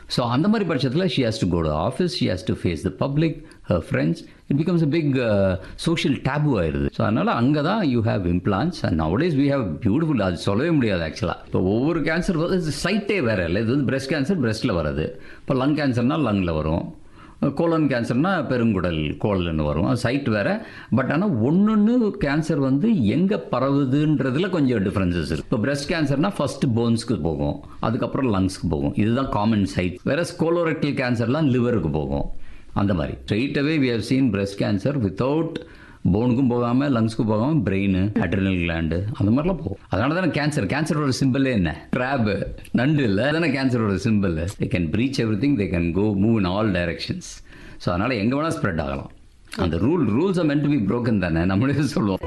so அந்த மாதிரி பட்சத்தில் she has to go to office she has to face the public her friends it becomes a big social taboo ஆயிடுது so அதனால் அங்கே தான் you have implants and nowadays we have beautiful அது சொல்லவே முடியாது ஆக்சுவலாக இப்போ ஒவ்வொரு கேன்சர் சைட்டே வேறு இல்லை இது வந்து பிரஸ்ட் கேன்சர் பிரஸ்ட்டில் வருது இப்போ லங் கேன்சர்னால் லங்கில் வரும் கோலன் கேன்சர்னா பெருங்குடல் கோலன்னு வரும் அது சைட் வேறு பட் ஆனால் ஒன்று கேன்சர் வந்து எங்கே பரவுதுன்றதுல கொஞ்சம் டிஃப்ரென்சஸ் இருக்குது இப்போ பிரஸ்ட் கேன்சர்னா ஃபர்ஸ்ட் போன்ஸ்க்கு போகும் அதுக்கப்புறம் லங்ஸ்க்கு போகும் இதுதான் காமன் சைட் வேற கோலோரெக்டல் கேன்சர்லாம் லிவருக்கு போகும் அந்த மாதிரி ஸ்ட்ரெயிட்டவே we have seen breast cancer without போனுக்கும் போகாமல் லங்ஸ்க்கும் போகாமல் பிரெயின் அட்ரினல் கிளாண்டு அந்த மாதிரிலாம் போகும் அதனால தானே கேன்சர் கேன்சரோட சிம்பிளே என்ன கிராப் நண்டு இல்லை தானே கேன்சரோட simple they can breach everything they can go move in all directions so அதனால் எங்கே வேணால் ஸ்ப்ரெட் ஆகலாம் அந்த rule rules are meant to be broken தானே நம்மளே சொல்லுவோம்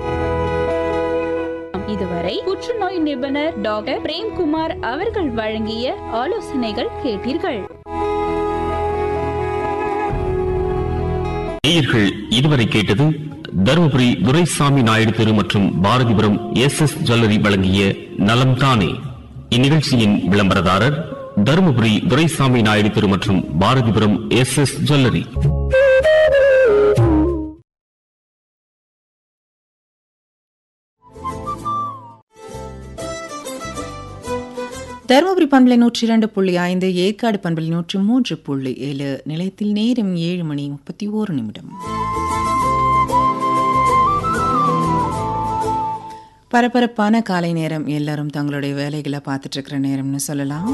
இதுவரை புற்றுநோய் நிபுணர் டாக்டர் பிரேம்குமார் அவர்கள் வழங்கிய ஆலோசனைகள் கேட்டீர்கள் நேயர்கள் இதுவரை கேட்டது தருமபுரி துரைசாமி நாயுடு தெரு மற்றும் பாரதிபுரம் எஸ் எஸ் ஜுவல்லரி வழங்கிய நலம் தானே இந்நிகழ்ச்சியின் விளம்பரதாரர் தருமபுரி துரைசாமி நாயுடு தெரு மற்றும் Bharathipuram S S jewellery Dharmapuri பண்பலை நூற்றி இரண்டு புள்ளி ஐந்து ஏற்காடு பண்பலை நூற்றி மூன்று புள்ளி ஏழு நிலையத்தில் நேரம் ஏழு மணி முப்பத்தி ஓரு நிமிடம் பரபரப்பான காலை நேரம் எல்லாரும் தங்களுடைய வேலைகளை பார்த்துட்டு இருக்கிற நேரம்னு சொல்லலாம்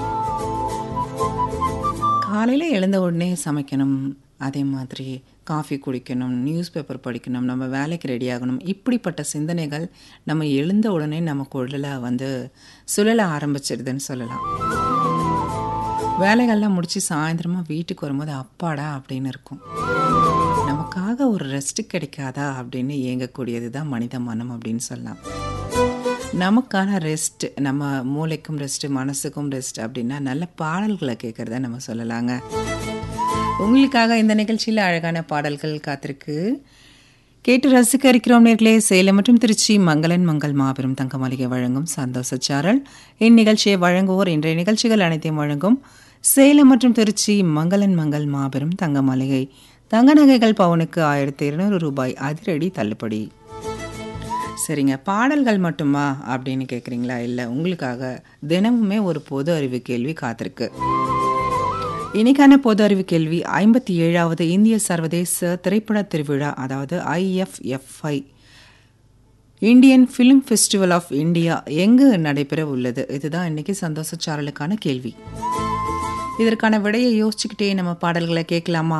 காலையில் எழுந்த உடனே சமைக்கணும் அதே மாதிரி காஃபி குடிக்கணும் நியூஸ் பேப்பர் படிக்கணும் நம்ம வேலைக்கு ரெடி ஆகணும் இப்படிப்பட்ட சிந்தனைகள் நம்ம எழுந்த உடனே நம்ம குழல வந்து சுழல ஆரம்பிச்சிடுதுன்னு சொல்லலாம் வேலைகள்லாம் முடித்து சாயந்தரமாக வீட்டுக்கு வரும்போது அப்பாடா அப்படின்னு இருக்கும் நமக்காக ஒரு ரெஸ்ட் கிடைக்காதா அப்படின்னு இயங்கக்கூடியது தான் மனித மனம் அப்படின்னு சொல்லலாம் நமக்கான ரெஸ்ட் நம்ம மூளைக்கும் ரெஸ்ட் மனசுக்கும் ரெஸ்ட் அப்படின்னா நல்ல பாடல்களை கேட்குறத நம்ம சொல்லலாங்க உங்களுக்காக இந்த நிகழ்ச்சியில் அழகான பாடல்கள் காத்திருக்கு கேட்டு ரசிக்க இருக்கிறோம் நேர்களே சேலம் மற்றும் திருச்சி மங்களன் மங்கள் மாபெரும் தங்க மாளிகை வழங்கும் சந்தோஷ சாரல் இந்நிகழ்ச்சியை வழங்குவோர் இன்றைய நிகழ்ச்சிகள் அனைத்தையும் வழங்கும் சேலம் மற்றும் திருச்சி மங்களன் மங்கள் மாபெரும் தங்க மாளிகை தங்க நகைகள் பவுனுக்கு ஆயிரத்தி இருநூறு ரூபாய் அதிரடி தள்ளுபடி சரிங்க பாடல்கள் மட்டுமா அப்படின்னு கேட்குறீங்களா இல்லை உங்களுக்காக தினமுமே ஒரு பொது அறிவு கேள்வி காத்திருக்கு இன்னைக்கான பொது அறிவு கேள்வி ஐம்பத்தி ஏழாவது இந்திய சர்வதேச திரைப்பட திருவிழா அதாவது IFFI Indian film festival of India எங்கு நடைபெற உள்ளது இதுதான் இன்னைக்கு சந்தோஷ சாரலுக்கான கேள்வி இதற்கான விடையை யோசிச்சுக்கிட்டே நம்ம பாடல்களை கேட்கலாமா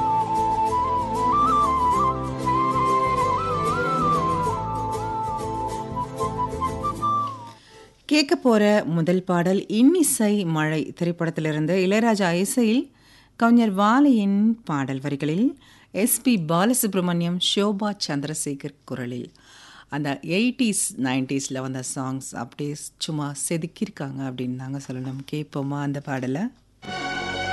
கேட்க போற முதல் பாடல் இன்னிசை மழை திரைப்படத்திலிருந்து இளையராஜா இசையில் கவிஞர் வாலியின் பாடல் வரிகளில் எஸ்பி பாலசுப்ரமணியம் ஷோபா சந்திரசேகர் குரலில் அந்த எயிட்டிஸ் நைன்டிஸில் வந்த சாங்ஸ் அப்படியே சும்மா செதுக்கியிருக்காங்க அப்படின்னு தாங்க சொல்லணும் கேட்போமா அந்த பாடலை